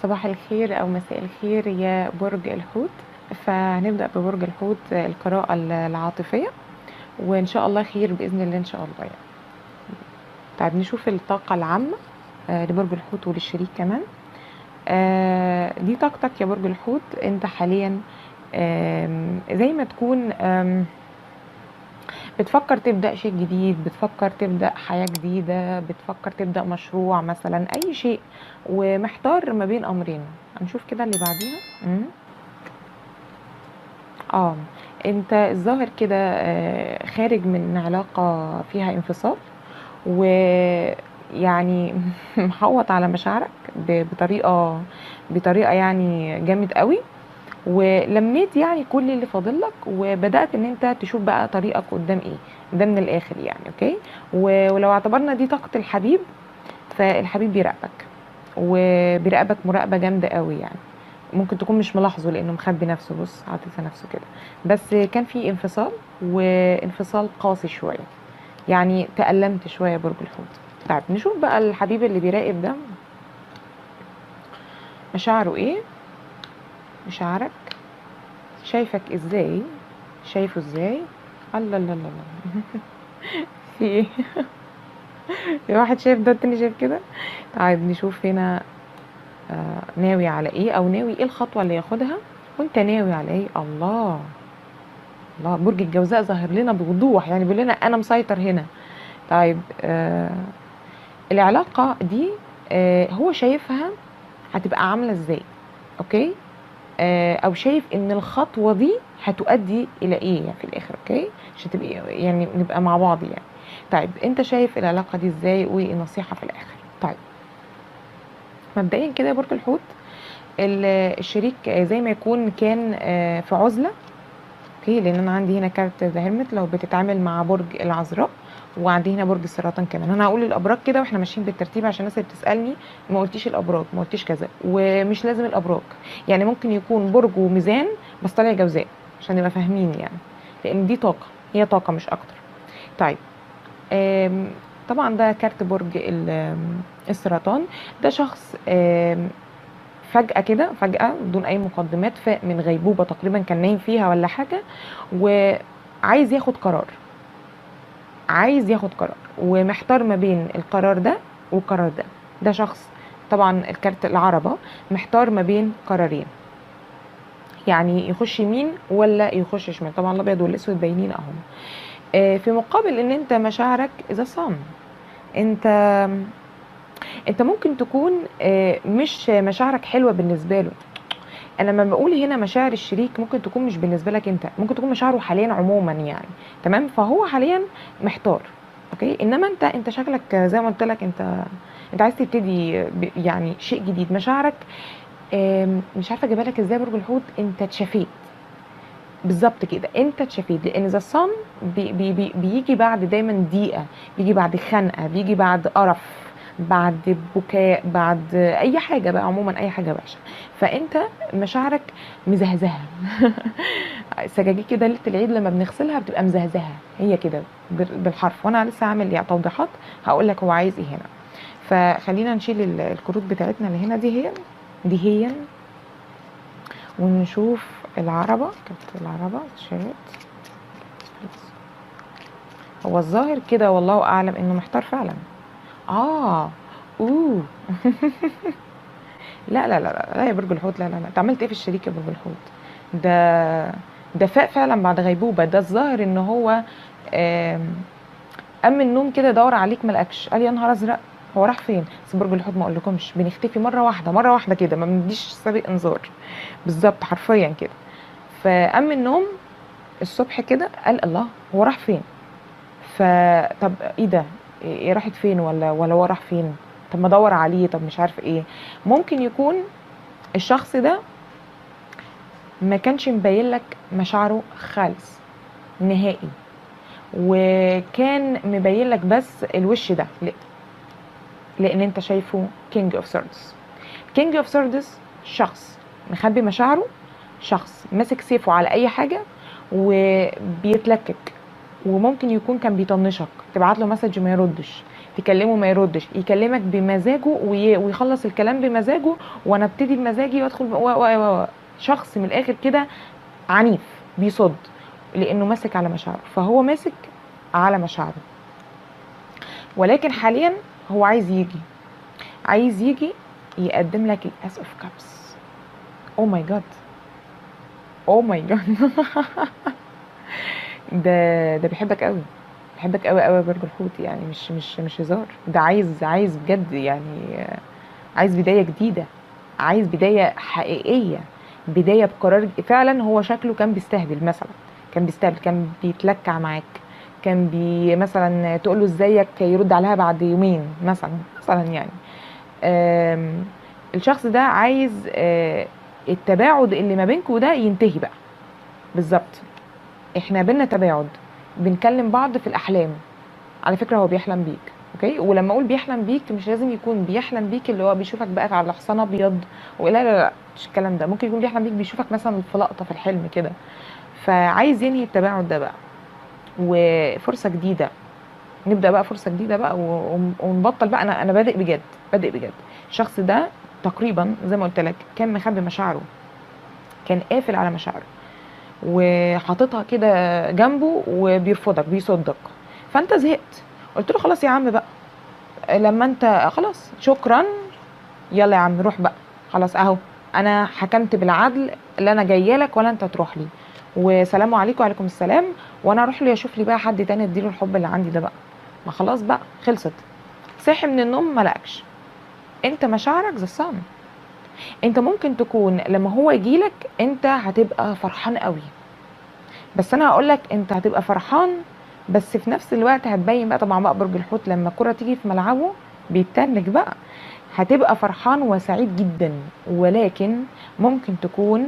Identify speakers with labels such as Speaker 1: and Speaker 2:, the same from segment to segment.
Speaker 1: صباح الخير أو مساء الخير يا برج الحوت فهنبدأ ببرج الحوت القراءة العاطفية وإن شاء الله خير بإذن الله إن شاء الله يعني طيب نشوف الطاقة العامة آه، لبرج الحوت وللشريك كمان آه، دي طاقتك يا برج الحوت انت حاليا آم، زي ما تكون آم، بتفكر تبدأ شيء جديد بتفكر تبدأ حياة جديدة بتفكر تبدأ مشروع مثلا أي شيء ومحتار ما بين أمرين هنشوف كده اللي بعديها مم. اه انت الظاهر كده آه، خارج من علاقة فيها انفصال ويعني محوط على مشاعرك ب- بطريقة بطريقة يعني جامد قوي ولميت يعني كل اللي فاضل لك وبدات ان انت تشوف بقى طريقك قدام ايه ده من الاخر يعني اوكي و- ولو اعتبرنا دي طاقه الحبيب فالحبيب بيراقبك وبيراقبك مراقبه جامده قوي يعني ممكن تكون مش ملاحظه لانه مخبي نفسه بص عاطل في نفسه كده بس كان في انفصال وانفصال قاسي شويه يعني تألمت شويه يا برج الحوت طيب نشوف بقى الحبيب اللي بيراقب ده مشاعره ايه مشاعرك شايفك ازاي شايفه ازاي الله الله الله الله في ايه في واحد شايف ده التاني شايف كده طيب نشوف هنا آه ناوي على ايه او ناوي ايه الخطوه اللي ياخدها وانت ناوي على ايه الله الله برج الجوزاء ظاهر لنا بوضوح يعني بيقول لنا انا مسيطر هنا طيب آه العلاقه دي آه هو شايفها هتبقى عامله ازاي اوكي آه، او شايف ان الخطوه دي هتؤدي الى ايه يعني في الاخر اوكي عشان تبقى يعني نبقى مع بعض يعني طيب انت شايف العلاقه دي ازاي وايه النصيحه في الاخر طيب مبدئيا كده يا برج الحوت ال- الشريك زي ما يكون كان آه، في عزله اوكي لان انا عندي هنا كارت ذا هيرمت لو بتتعامل مع برج العذراء وعندي هنا برج السرطان كمان انا هقول الابراج كده واحنا ماشيين بالترتيب عشان الناس اللي بتسالني ما قلتيش الابراج ما قلتيش كذا ومش لازم الابراج يعني ممكن يكون برج وميزان بس طالع جوزاء عشان نبقى فاهمين يعني لان دي طاقه هي طاقه مش اكتر طيب آم، طبعا ده كارت برج ال- آم، السرطان ده شخص آم، فجأة كده فجأة بدون أي مقدمات فاق من غيبوبة تقريبا كان نايم فيها ولا حاجة وعايز ياخد قرار عايز ياخد قرار ومحتار ما بين القرار ده والقرار ده ده شخص طبعا الكارت العربة محتار ما بين قرارين يعني يخش يمين ولا يخش شمال طبعا الابيض والاسود باينين اهم آه، في مقابل ان انت مشاعرك اذا صام انت انت ممكن تكون آه، مش مشاعرك حلوه بالنسبه له انا لما بقول هنا مشاعر الشريك ممكن تكون مش بالنسبه لك انت ممكن تكون مشاعره حاليا عموما يعني تمام فهو حاليا محتار اوكي انما انت انت شكلك زي ما قلت لك انت انت عايز تبتدي ب- يعني شيء جديد مشاعرك آم، مش عارفه اجيبها لك ازاي يا برج الحوت انت اتشفيت بالظبط كده انت اتشفيت لان ذا الصم بي بي بي بيجي بعد دايما ضيقه بيجي بعد خنقه بيجي بعد قرف بعد بكاء بعد اي حاجه بقى عموما اي حاجه وحشه فانت مشاعرك مزهزهه سجاجيد كده ليله العيد لما بنغسلها بتبقى مزهزهه هي كده بال- بالحرف وانا لسه عامل يعني توضيحات هقول لك هو عايز ايه هنا فخلينا نشيل ال- الكروت بتاعتنا اللي هنا دي هي دي هي ونشوف العربة كانت العربة شيرت هو الظاهر كده والله أعلم إنه محتار فعلا آه أوه لا لا لا لا لا يا برج الحوت لا لا لا أنت عملت إيه في الشريك يا برج الحوت ده ده فاق فعلا بعد غيبوبة ده الظاهر إن هو آم، قام من النوم كده دور عليك ملقكش قال يا نهار أزرق هو راح فين بس برج الحوت ما اقولكمش بنختفي مره واحده مره واحده كده ما بنديش سابق انذار بالظبط حرفيا كده فقام من النوم الصبح كده قال الله هو راح فين فطب ايه ده ايه راحت فين ولا ولا هو راح فين طب ما ادور عليه طب مش عارفه ايه ممكن يكون الشخص ده ما كانش مبين لك مشاعره خالص نهائي وكان مبين لك بس الوش ده ل- لان انت شايفه كينج اوف سوردز كينج اوف سوردز شخص مخبي مشاعره شخص ماسك سيفه على اي حاجه وبيتلكك وممكن يكون كان بيطنشك تبعت له مسج ما يردش تكلمه ما يردش يكلمك بمزاجه وي- ويخلص الكلام بمزاجه وانا ابتدي بمزاجي وادخل ب- و و و شخص من الاخر كده عنيف بيصد لانه ماسك على مشاعره فهو ماسك على مشاعره ولكن حاليا هو عايز يجي عايز يجي يقدم لك الاس اوف كابس او ماي جاد او ماي جاد ده ده بيحبك قوي بيحبك قوي قوي يا برج الحوت يعني مش مش مش هزار ده عايز عايز بجد يعني آه، عايز بدايه جديده عايز بدايه حقيقيه بدايه بقرار فعلا هو شكله كان بيستهبل مثلا كان بيستهبل كان بيتلكع معاك كان بي مثلا تقول له ازيك يرد عليها بعد يومين مثلا مثلا يعني آم، الشخص ده عايز آه، التباعد اللي ما بينكوا ده ينتهي بقى بالظبط احنا بينا تباعد بنكلم بعض في الاحلام على فكره هو بيحلم بيك اوكي ولما اقول بيحلم بيك مش لازم يكون بيحلم بيك اللي هو بيشوفك بقى على حصان ابيض ولا لا لا مش الكلام ده ممكن يكون بيحلم بيك بيشوفك مثلا في لقطه في الحلم كده فعايز ينهي التباعد ده بقى وفرصه جديده نبدا بقى فرصه جديده بقى و- ونبطل بقى انا انا بادئ بجد بادئ بجد الشخص ده تقريبا زي ما قلت لك كان مخبي مشاعره كان قافل على مشاعره وحاططها كده جنبه وبيرفضك بيصدك فانت زهقت قلت له خلاص يا عم بقى لما انت خلاص شكرا يلا يا عم روح بقى خلاص اهو انا حكمت بالعدل لا انا جايه لك ولا انت تروح لي وسلام عليكم وعليكم السلام وانا اروح لي اشوف لي بقى حد تاني اديله الحب اللي عندي ده بقى ما خلاص بقى خلصت صحي من النوم ما لقاكش انت مشاعرك زي الصن انت ممكن تكون لما هو يجيلك انت هتبقى فرحان قوي بس انا هقول لك انت هتبقى فرحان بس في نفس الوقت هتبين بقى طبعا بقى برج الحوت لما الكره تيجي في ملعبه بيتنك بقى هتبقى فرحان وسعيد جدا ولكن ممكن تكون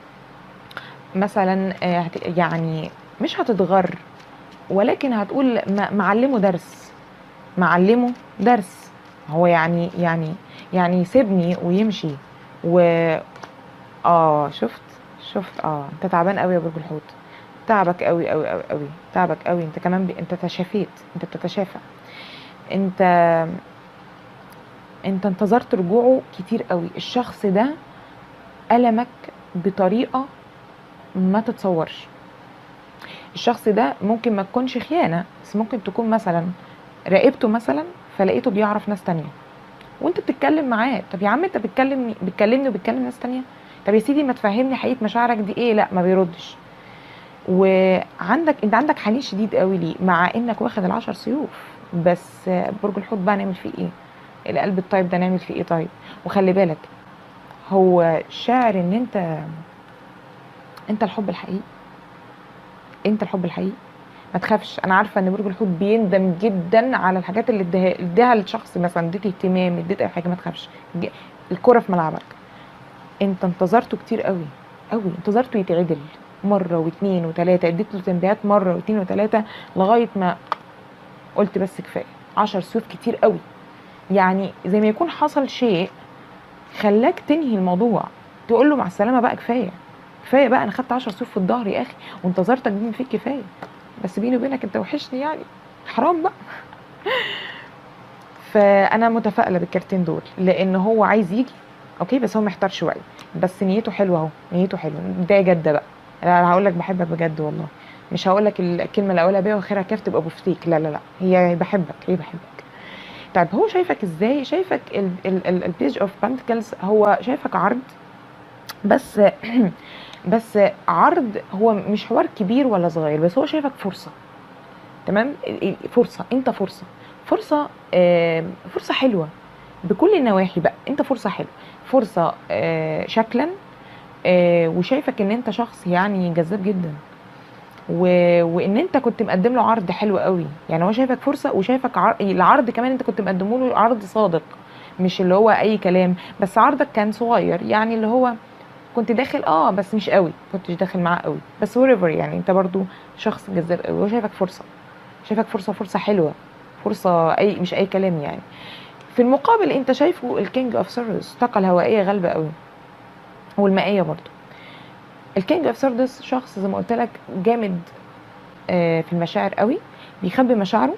Speaker 1: مثلا آه، هت- يعني مش هتتغر ولكن هتقول م- معلمه درس معلمه درس هو يعني يعني يعني يسيبني ويمشي و اه شفت شفت اه انت تعبان قوي يا برج الحوت تعبك قوي قوي قوي قوي تعبك قوي انت كمان ب... انت تشافيت انت بتتشافى انت انت انتظرت رجوعه كتير قوي الشخص ده ألمك بطريقة ما تتصورش الشخص ده ممكن ما تكونش خيانة بس ممكن تكون مثلا راقبته مثلا فلقيته بيعرف ناس تانية وانت بتتكلم معاه طب يا عم انت بتكلم بتكلمني وبتكلم ناس تانية طب يا سيدي ما تفهمني حقيقة مشاعرك دي ايه لا ما بيردش وعندك انت عندك حنين شديد قوي ليه مع انك واخد العشر سيوف بس برج الحوت بقى نعمل فيه ايه القلب الطيب ده نعمل فيه ايه طيب وخلي بالك هو شاعر ان انت انت الحب الحقيقي انت الحب الحقيقي ما تخافش انا عارفه ان برج الحوت بيندم جدا على الحاجات اللي اداها اداها للشخص مثلا اديت اهتمام اديت اي حاجه ما تخافش ج- الكره في ملعبك انت انتظرته كتير قوي قوي انتظرته يتعدل مره واثنين وثلاثه اديت له تنبيهات مره واثنين وثلاثه لغايه ما قلت بس كفايه عشر سيوف كتير قوي يعني زي ما يكون حصل شيء خلاك تنهي الموضوع تقول له مع السلامه بقى كفايه كفايه بقى انا خدت 10 سيوف في الظهر يا اخي وانتظرتك بما فيك كفايه بس بيني وبينك انت وحشني يعني حرام بقى فانا متفائله بالكارتين دول لان هو عايز يجي اوكي بس هو محتار شويه بس نيته حلوه اهو نيته حلوه ده جده بقى انا هقول لك بحبك بجد والله مش هقول لك الكلمه اللي اقولها بيها واخرها كاف تبقى بفتيك لا لا لا هي بحبك هي بحبك طيب هو شايفك ازاي شايفك البيج اوف بانتكلز هو شايفك عرض بس بس عرض هو مش حوار كبير ولا صغير بس هو شايفك فرصه تمام فرصه انت فرصه فرصه آه، فرصه حلوه بكل النواحي بقى انت فرصه حلوه فرصه آه، شكلا آه، وشايفك ان انت شخص يعني جذاب جدا و... وان انت كنت مقدم له عرض حلو قوي يعني هو شايفك فرصه وشايفك عر... العرض كمان انت كنت مقدمه له عرض صادق مش اللي هو اي كلام بس عرضك كان صغير يعني اللي هو كنت داخل اه بس مش قوي كنتش داخل معاه قوي بس وريفر يعني انت برضو شخص جذاب قوي هو شايفك فرصه شايفك فرصه فرصه حلوه فرصه اي مش اي كلام يعني في المقابل انت شايفه الكينج اوف سيرفس الطاقه الهوائيه غالبه قوي والمائيه برضو الكينج اوف سيرفس شخص زي ما قلت لك جامد آه، في المشاعر قوي بيخبي مشاعره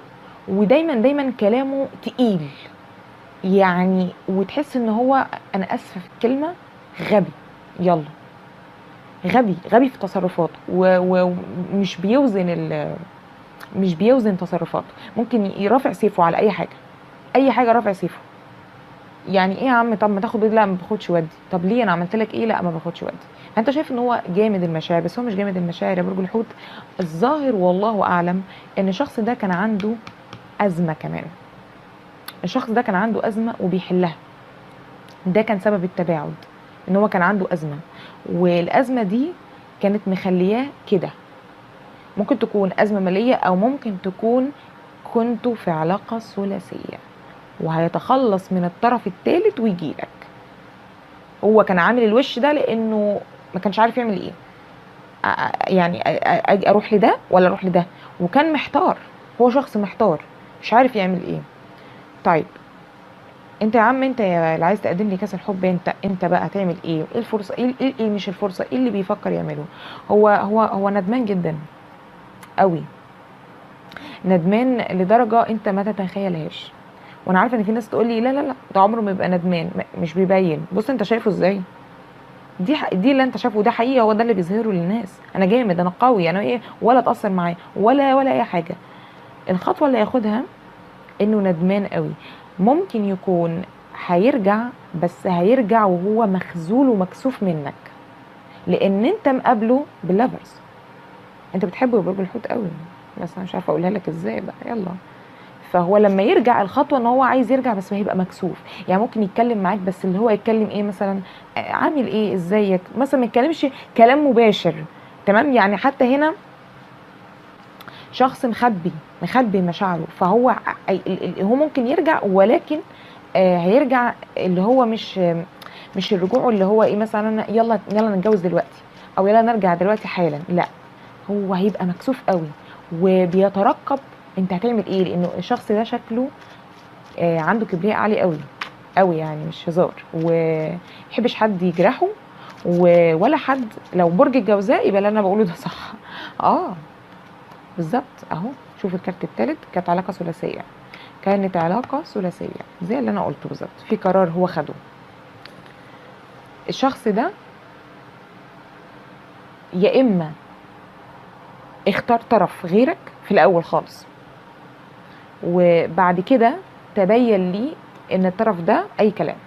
Speaker 1: ودايما دايما كلامه تقيل يعني وتحس ان هو انا اسفه في الكلمه غبي يلا غبي غبي في تصرفاته و- ومش بيوزن ال مش بيوزن تصرفاته ممكن يرافع سيفه على اي حاجه اي حاجه رافع سيفه يعني ايه يا عم طب ما تاخد ودي لا ما باخدش ودي طب ليه انا عملت لك ايه لا ما باخدش ودي فانت شايف ان هو جامد المشاعر بس هو مش جامد المشاعر يا برج الحوت الظاهر والله اعلم ان الشخص ده كان عنده ازمه كمان الشخص ده كان عنده ازمه وبيحلها ده كان سبب التباعد ان هو كان عنده ازمه والازمه دي كانت مخلياه كده ممكن تكون ازمه ماليه او ممكن تكون كنتوا في علاقه ثلاثيه وهيتخلص من الطرف الثالث ويجيلك هو كان عامل الوش ده لانه ما كانش عارف يعمل ايه أ- أ- يعني أ- أ- أجي اروح لده ولا اروح لده وكان محتار هو شخص محتار مش عارف يعمل ايه طيب انت يا عم انت يا اللي عايز تقدم لي كاس الحب انت انت بقى هتعمل ايه ايه الفرصه ايه, ايه, إيه مش الفرصه ايه اللي بيفكر يعمله هو هو هو ندمان جدا قوي ندمان لدرجه انت ما تتخيلهاش وانا عارفه ان في ناس تقول لي لا لا لا ده عمره ما يبقى ندمان م- مش بيبين بص انت شايفه ازاي دي ح- دي اللي انت شايفه ده حقيقه هو ده اللي بيظهره للناس انا جامد انا قوي انا ايه ولا اتاثر معاه ولا ولا اي حاجه الخطوه اللي ياخدها انه ندمان قوي ممكن يكون هيرجع بس هيرجع وهو مخزول ومكسوف منك لان انت مقابله باللافرز انت بتحبه يا برج الحوت قوي بس انا مش عارفه اقولها لك ازاي بقى يلا فهو لما يرجع الخطوه ان هو عايز يرجع بس هيبقى مكسوف يعني ممكن يتكلم معاك بس اللي هو يتكلم ايه مثلا آه، عامل ايه ازيك مثلا ما يتكلمش كلام مباشر تمام يعني حتى هنا شخص مخبي مخبي مشاعره فهو ع- ال- ال- هو ممكن يرجع ولكن آه، هيرجع اللي هو مش آه، مش الرجوع اللي هو ايه مثلا يلا يلا نتجوز دلوقتي او يلا نرجع دلوقتي حالا لا هو هيبقى مكسوف قوي وبيترقب انت هتعمل ايه لانه الشخص ده شكله آه، عنده كبرياء عالي قوي قوي يعني مش هزار وميحبش حد يجرحه و- ولا حد لو برج الجوزاء يبقى اللي انا بقوله ده صح اه بالظبط اهو شوف الكارت التالت كانت علاقه ثلاثيه كانت علاقه ثلاثيه زي اللي انا قلته بالظبط في قرار هو خده الشخص ده يا اما اختار طرف غيرك في الاول خالص وبعد كده تبين لي ان الطرف ده اي كلام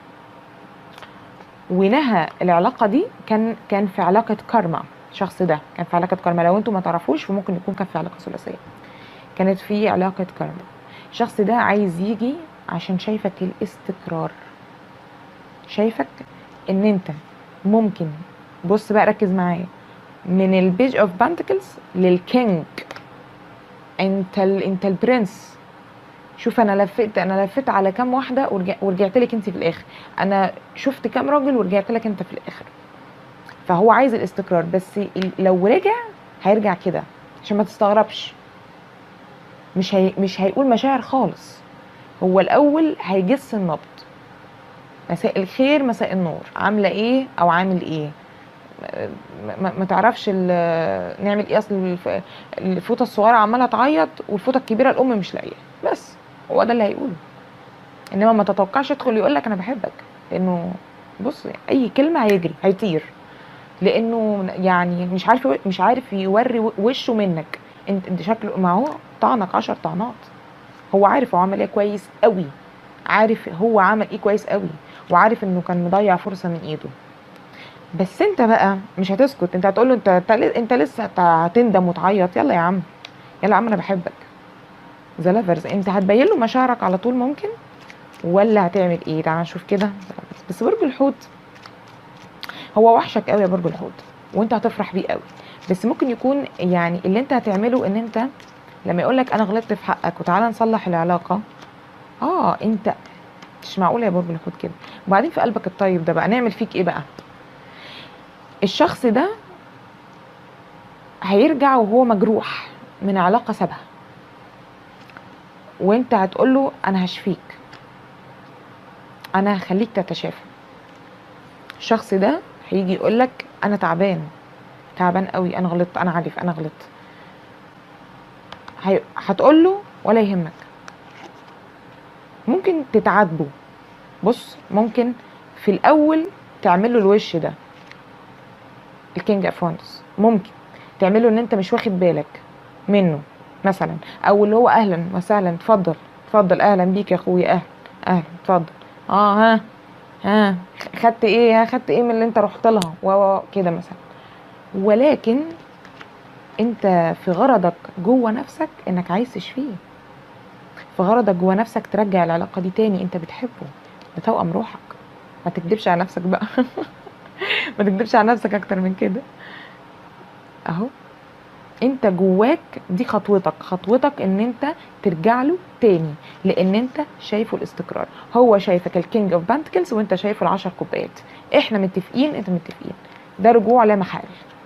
Speaker 1: ونهى العلاقه دي كان كان في علاقه كارما الشخص ده كان في علاقه كارما لو انتم ما تعرفوش فممكن يكون كان في علاقه ثلاثيه كانت في علاقه كارما الشخص ده عايز يجي عشان شايفك الاستقرار شايفك ان انت ممكن بص بقى ركز معايا من البيج اوف بانتكلز للكينج انت ال... انت البرنس شوف انا لفيت انا لفيت على كام واحده ورجع... ورجعت لك انت في الاخر انا شفت كام راجل ورجعت لك انت في الاخر فهو عايز الاستقرار بس ال- لو رجع هيرجع كده عشان ما تستغربش مش هي... مش هيقول مشاعر خالص هو الاول هيجس النبض مساء الخير مساء النور عامله ايه او عامل ايه ما, ما- ما تعرفش ال- نعمل ايه اصل الف- الفوطه الصغيره عماله تعيط والفوطه الكبيره الام مش لاقيه بس هو ده اللي هيقوله انما ما تتوقعش يدخل يقول لك انا بحبك لانه بص اي كلمه هيجري هيطير لانه يعني مش عارف مش عارف يوري وشه منك انت انت شكله ما هو طعنك عشر طعنات هو عارف هو عمل ايه كويس قوي عارف هو عمل ايه كويس قوي وعارف انه كان مضيع فرصه من ايده بس انت بقى مش هتسكت انت هتقول له انت انت ل- انت لسه هت- هتندم وتعيط يلا يا عم يلا يا عم انا بحبك ذا لافرز انت هتبين له مشاعرك على طول ممكن ولا هتعمل ايه تعال نشوف كده بس برج الحوت هو وحشك قوي يا برج الحوت وانت هتفرح بيه قوي بس ممكن يكون يعني اللي انت هتعمله ان انت لما يقول لك انا غلطت في حقك وتعالى نصلح العلاقه اه انت مش معقوله يا برج الحوت كده وبعدين في قلبك الطيب ده بقى نعمل فيك ايه بقى الشخص ده هيرجع وهو مجروح من علاقة سابها وانت هتقول له انا هشفيك انا هخليك تتشافى الشخص ده هيجي يقول لك انا تعبان تعبان قوي انا غلطت انا عارف انا غلطت هي... هتقول له ولا يهمك ممكن تتعاتبوا بص ممكن في الاول تعملوا الوش ده الكينج اوف وانس ممكن تعمله ان انت مش واخد بالك منه مثلا او اللي هو اهلا وسهلا اتفضل اتفضل اهلا بيك يا اخويا اهلا اهلا اتفضل اه ها ها خدت ايه ها خدت ايه من اللي انت رحت لها و و- كده مثلا ولكن انت في غرضك جوه نفسك انك عايز تشفيه في غرضك جوه نفسك ترجع العلاقه دي تاني انت بتحبه ده توأم روحك ما تكدبش على نفسك بقى ما تكدبش على نفسك اكتر من كده اهو انت جواك دي خطوتك خطوتك ان انت ترجع له تاني لان انت شايفه الاستقرار هو شايفك الكينج اوف بانتكلز وانت شايفه العشر كوبايات احنا متفقين انت متفقين ده رجوع لا محال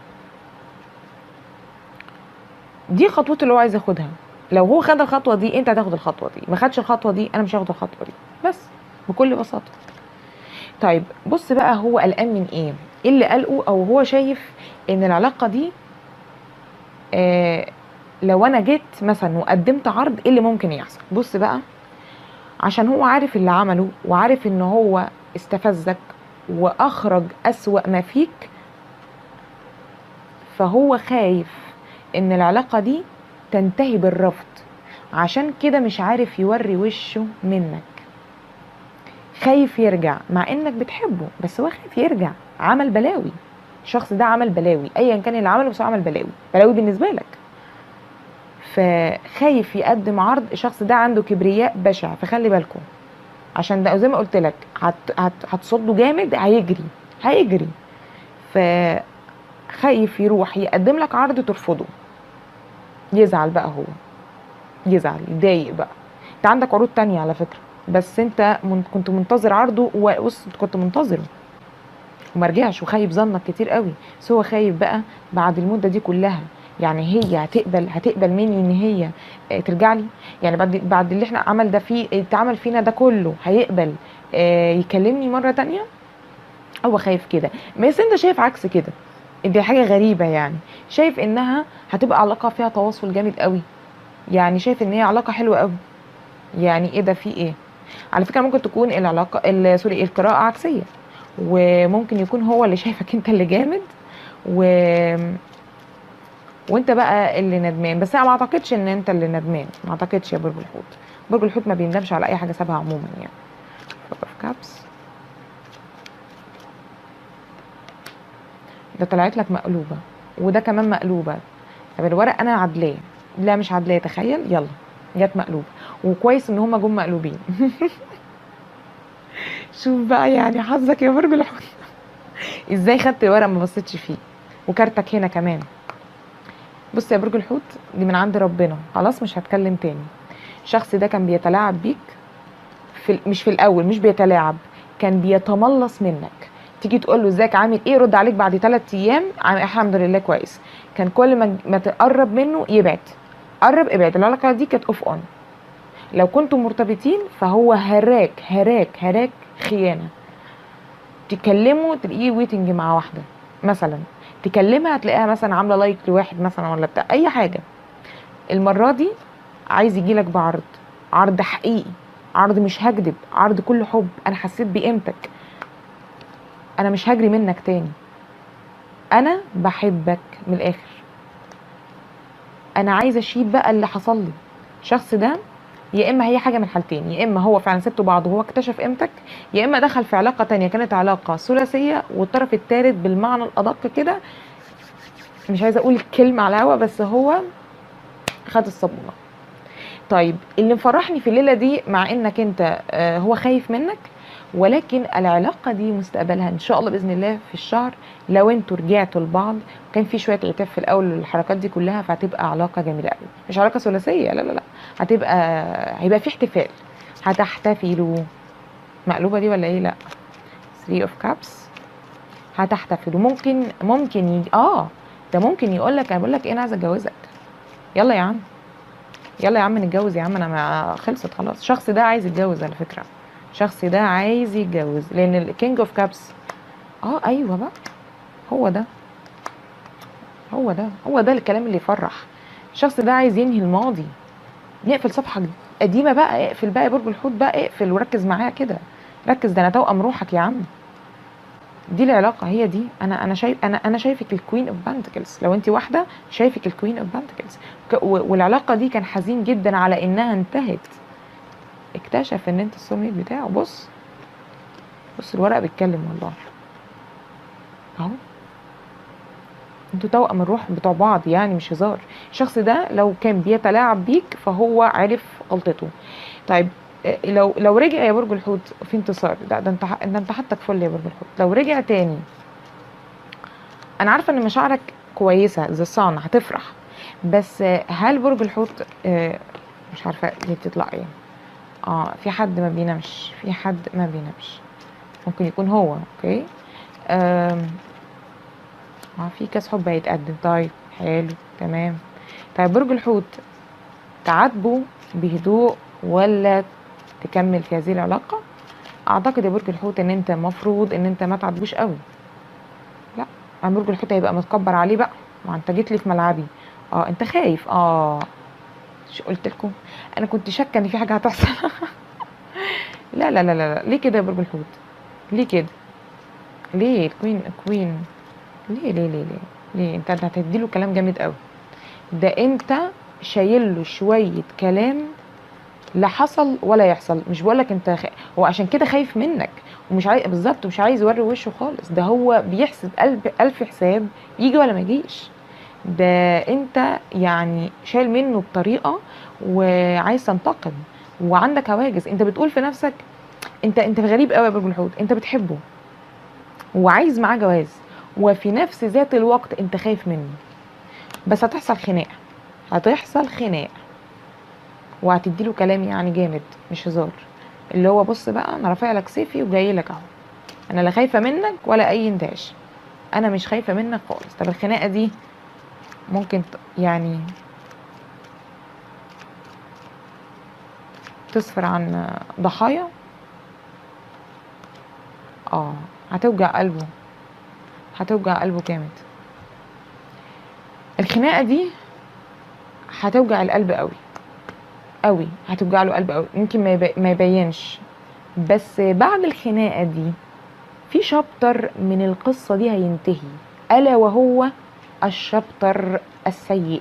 Speaker 1: دي خطوته اللي هو عايز ياخدها لو هو خد الخطوه دي انت هتاخد الخطوه دي ما خدش الخطوه دي انا مش هاخد الخطوه دي بس بكل بساطه طيب بص بقى هو قلقان من ايه ايه اللي قلقه او هو شايف ان العلاقه دي آه لو انا جيت مثلا وقدمت عرض ايه اللي ممكن يحصل بص بقى عشان هو عارف اللي عمله وعارف ان هو استفزك واخرج اسوأ ما فيك فهو خايف ان العلاقة دي تنتهي بالرفض عشان كده مش عارف يوري وشه منك خايف يرجع مع انك بتحبه بس هو خايف يرجع عمل بلاوي الشخص ده عمل بلاوي ايا كان اللي عمله بس هو عمل بلاوي بلاوي بالنسبه لك فخايف يقدم عرض الشخص ده عنده كبرياء بشع فخلي بالكم عشان ده زي ما قلت لك هت هت هتصده جامد هيجري هيجري فخايف يروح يقدم لك عرض ترفضه يزعل بقى هو يزعل يضايق بقى انت عندك عروض تانية على فكرة بس انت من كنت منتظر عرضه وبص كنت منتظره وما رجعش وخايب ظنك كتير قوي بس هو خايف بقى بعد المده دي كلها يعني هي هتقبل هتقبل مني ان هي آه، ترجع لي يعني بعد بعد اللي احنا عمل ده فيه اتعمل فينا ده كله هيقبل آه، يكلمني مره تانية هو خايف كده بس انت شايف عكس كده دي حاجه غريبه يعني شايف انها هتبقى علاقه فيها تواصل جامد قوي يعني شايف ان هي علاقه حلوه قوي يعني ايه ده في ايه على فكره ممكن تكون العلاقه ال- سوري القراءه عكسيه وممكن يكون هو اللي شايفك انت اللي جامد و وانت بقى اللي ندمان بس انا ما اعتقدش ان انت اللي ندمان ما اعتقدش يا برج الحوت برج الحوت ما بيندمش على اي حاجه سابها عموما يعني Four of Cups. ده طلعت لك مقلوبه وده كمان مقلوبه طب الورق انا عدلاه لا مش عدلاه تخيل يلا جت مقلوبه وكويس ان هما جم مقلوبين شوف بقى يعني حظك يا برج الحوت ازاي خدت الورق ما بصيتش فيه وكارتك هنا كمان بص يا برج الحوت دي من عند ربنا خلاص مش هتكلم تاني الشخص ده كان بيتلاعب بيك في ال- مش في الاول مش بيتلاعب كان بيتملص منك تيجي تقول له ازيك عامل ايه يرد عليك بعد ثلاث ايام عامل الحمد لله كويس كان كل ما ما تقرب منه يبعد قرب ابعد العلاقه دي كانت اوف اون لو كنتم مرتبطين فهو هراك هراك هراك خيانه تكلمه تلاقيه ويتنج مع واحده مثلا تكلمها تلاقيها مثلا عامله لايك لواحد مثلا ولا بتاع اي حاجه المره دي عايز يجيلك بعرض عرض حقيقي عرض مش هكدب عرض كله حب انا حسيت بقيمتك انا مش هجري منك تاني انا بحبك من الاخر انا عايزه اشيل بقى اللي حصل لي الشخص ده يا اما هي حاجه من حالتين يا اما هو فعلا سبتوا بعض وهو اكتشف قيمتك يا اما دخل في علاقه تانية كانت علاقه ثلاثيه والطرف الثالث بالمعنى الادق كده مش عايزه اقول الكلمه على الهوا بس هو خد الصابونه طيب اللي مفرحني في الليله دي مع انك انت آه، هو خايف منك ولكن العلاقه دي مستقبلها ان شاء الله باذن الله في الشهر لو انتوا رجعتوا لبعض كان في شويه عتاب في الاول الحركات دي كلها فهتبقى علاقه جميله قوي مش علاقه ثلاثيه لا لا لا هتبقى هيبقى في احتفال هتحتفلوا مقلوبه دي ولا ايه لا 3 اوف كابس هتحتفلوا ممكن ممكن يجي اه ده ممكن يقول لك انا بقول لك ايه انا عايزه اتجوزك يلا يا عم يلا يا عم نتجوز يا عم انا ما خلصت خلاص الشخص ده عايز يتجوز على فكره الشخص ده عايز يتجوز لان الكينج اوف كابس اه ايوه بقى هو ده هو ده هو ده الكلام اللي يفرح الشخص ده عايز ينهي الماضي نقفل صفحه قديمه بقى اقفل بقى يا برج الحوت بقى اقفل وركز معايا كده ركز ده انا توأم روحك يا عم دي العلاقه هي دي انا انا شايف انا انا شايفك الكوين اوف بانتكلز لو انت واحده شايفك الكوين اوف بانتكلز والعلاقه دي كان حزين جدا على انها انتهت اكتشف ان انت السوميت بتاعه بص بص الورق بيتكلم والله اهو انتوا توأم الروح بتوع بعض يعني مش هزار الشخص ده لو كان بيتلاعب بيك فهو عرف غلطته طيب اه، لو لو رجع يا برج الحوت في انتصار ده ده انت ح- ده انت حالتك فل يا برج الحوت لو رجع تاني انا عارفه ان مشاعرك كويسه زي الصان هتفرح بس اه، هل برج الحوت اه، مش عارفه دي تطلع ايه اه في حد ما بينامش في حد ما بينامش ممكن يكون هو اوكي آم، اه في كاس حب هيتقدم طيب حلو تمام طيب برج الحوت تعاتبه بهدوء ولا تكمل في هذه العلاقة اعتقد يا برج الحوت ان انت مفروض ان انت ما تعاتبوش قوي لا أنا برج الحوت هيبقى متكبر عليه بقى ما انت جيت لي في ملعبي اه انت خايف اه شو قلت لكم انا كنت شاكه ان في حاجه هتحصل لا لا لا لا لا. ليه كده يا برج الحوت ليه كده ليه الكوين كوين ليه ليه ليه ليه ليه انت هتدي له كلام جامد قوي ده انت شايل له شويه كلام لا حصل ولا يحصل مش بقولك انت خ... هو عشان كده خايف منك ومش عايز بالظبط مش عايز يوري وشه خالص ده هو بيحسب ألف ألف حساب يجي ولا ما يجيش ده انت يعني شايل منه بطريقه وعايز تنتقم وعندك هواجس انت بتقول في نفسك انت انت غريب قوي يا برج الحوت انت بتحبه وعايز معاه جواز وفي نفس ذات الوقت انت خايف منه بس هتحصل خناقه هتحصل خناقه وهتديله كلام يعني جامد مش هزار اللي هو بص بقى انا رافع لك سيفي وجاي لك اهو انا لا خايفه منك ولا اي اندهاش انا مش خايفه منك خالص طب الخناقه دي ممكن ت- يعني تسفر عن ضحايا اه هتوجع قلبه هتوجع قلبه جامد الخناقه دي هتوجع القلب قوي قوي هتوجع له قلب قوي يمكن ما يبي- ما يبينش بس بعد الخناقه دي في شابتر من القصه دي هينتهي الا وهو الشابتر السيء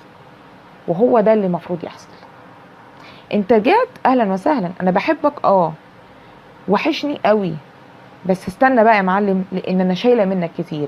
Speaker 1: وهو ده اللي المفروض يحصل انت جات اهلا وسهلا انا بحبك اه وحشني قوي بس استنى بقى يا معلم لان انا شايله منك كتير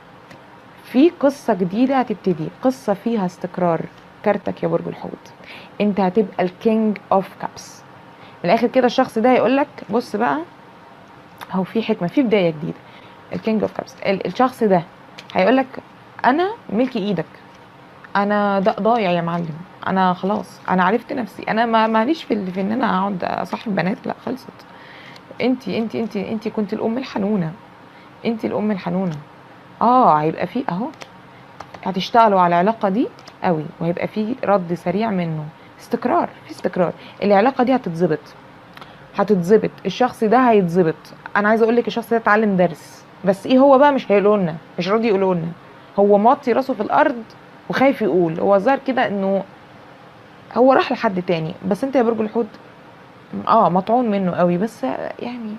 Speaker 1: في قصه جديده هتبتدي قصه فيها استقرار كارتك يا برج الحوت انت هتبقى الكينج اوف كابس من الاخر كده الشخص ده هيقول لك بص بقى هو في حكمه في بدايه جديده الكينج اوف كابس الشخص ده هيقول لك انا ملكي ايدك انا ده ضايع يا معلم انا خلاص انا عرفت نفسي انا ما ماليش في ال- في ان انا اقعد اصاحب بنات لا خلصت انتي انتي انتي انتي كنت الام الحنونه انتي الام الحنونه اه هيبقى في اهو هتشتغلوا على العلاقه دي قوي وهيبقى في رد سريع منه استقرار في استقرار العلاقه دي هتتظبط هتتظبط الشخص ده هيتظبط انا عايزه اقول لك الشخص ده اتعلم درس بس ايه هو بقى مش هيقولوا لنا مش راضي يقولوا لنا هو موطي راسه في الارض وخايف يقول هو ظاهر كده انه هو راح لحد تاني بس انت يا برج الحوت اه مطعون منه قوي بس يعني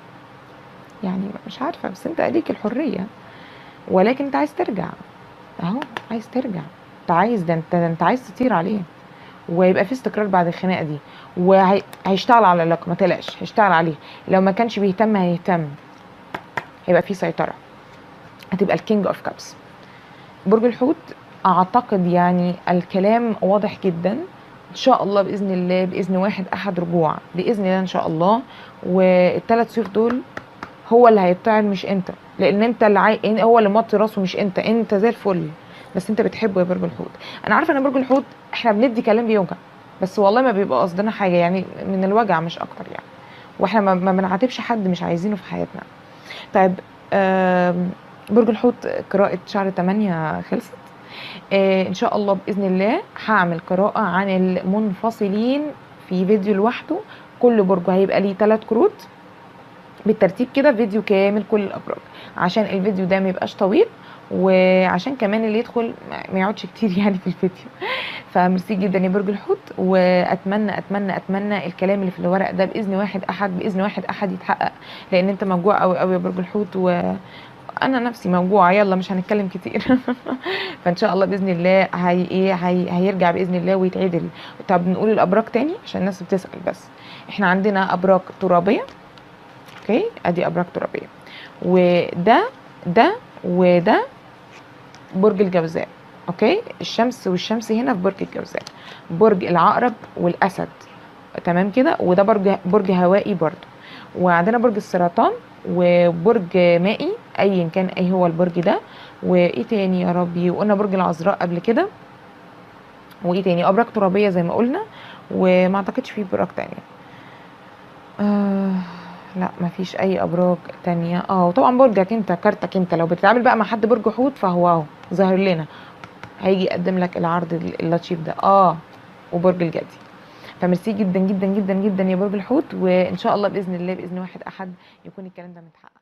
Speaker 1: يعني مش عارفه بس انت ليك الحريه ولكن انت عايز ترجع اهو عايز ترجع انت عايز ده انت ده انت عايز تطير عليه ويبقى في استقرار بعد الخناقه دي وهيشتغل على العلاقه ما تقلقش هيشتغل عليه لو ما كانش بيهتم هيهتم هيبقى في سيطره هتبقى الكينج اوف كابس برج الحوت اعتقد يعني الكلام واضح جدا ان شاء الله باذن الله باذن واحد احد رجوع باذن الله ان شاء الله والثلاث سيوف دول هو اللي هيطعن مش انت لان انت اللي عاي... هو اللي موطي راسه مش انت انت زي الفل بس انت بتحبه يا برج الحوت انا عارفه ان برج الحوت احنا بندي كلام بيوجع بس والله ما بيبقى قصدنا حاجه يعني من الوجع مش اكتر يعني واحنا ما ما بنعاتبش حد مش عايزينه في حياتنا طيب آم، برج الحوت قراءة شهر 8 خلصت آه ان شاء الله باذن الله هعمل قراءة عن المنفصلين في فيديو لوحده كل برج هيبقى ليه ثلاث كروت بالترتيب كده فيديو كامل كل الابراج عشان الفيديو ده ما يبقاش طويل وعشان كمان اللي يدخل ما- ما يقعدش كتير يعني في الفيديو فميرسي جدا يا برج الحوت واتمنى اتمنى اتمنى الكلام اللي في الورق ده باذن واحد احد باذن واحد احد يتحقق لان انت موجوع قوي قوي يا برج الحوت و انا نفسي موجوعه يلا مش هنتكلم كتير فان شاء الله باذن الله هي ايه هي هيرجع باذن الله ويتعدل طب نقول الابراج تاني عشان الناس بتسال بس احنا عندنا ابراج ترابيه اوكي ادي ابراج ترابيه وده ده وده برج الجوزاء اوكي الشمس والشمس هنا في برج الجوزاء برج العقرب والاسد تمام كده وده برج برج هوائي برضو وعندنا برج السرطان وبرج مائي ايا كان اي هو البرج ده وايه تاني يا ربي وقلنا برج العذراء قبل كده وايه تاني ابراج ترابيه زي ما قلنا وما اعتقدش في ابراج تانية آه لا ما فيش اي ابراج تانية اه وطبعا برجك انت كارتك انت لو بتتعامل بقى مع حد برج حوت فهو اهو ظاهر لنا هيجي يقدم لك العرض اللطيف ده اه وبرج الجدي فميرسي جدا جدا جدا جدا يا برج الحوت وان شاء الله باذن الله باذن واحد احد يكون الكلام ده متحقق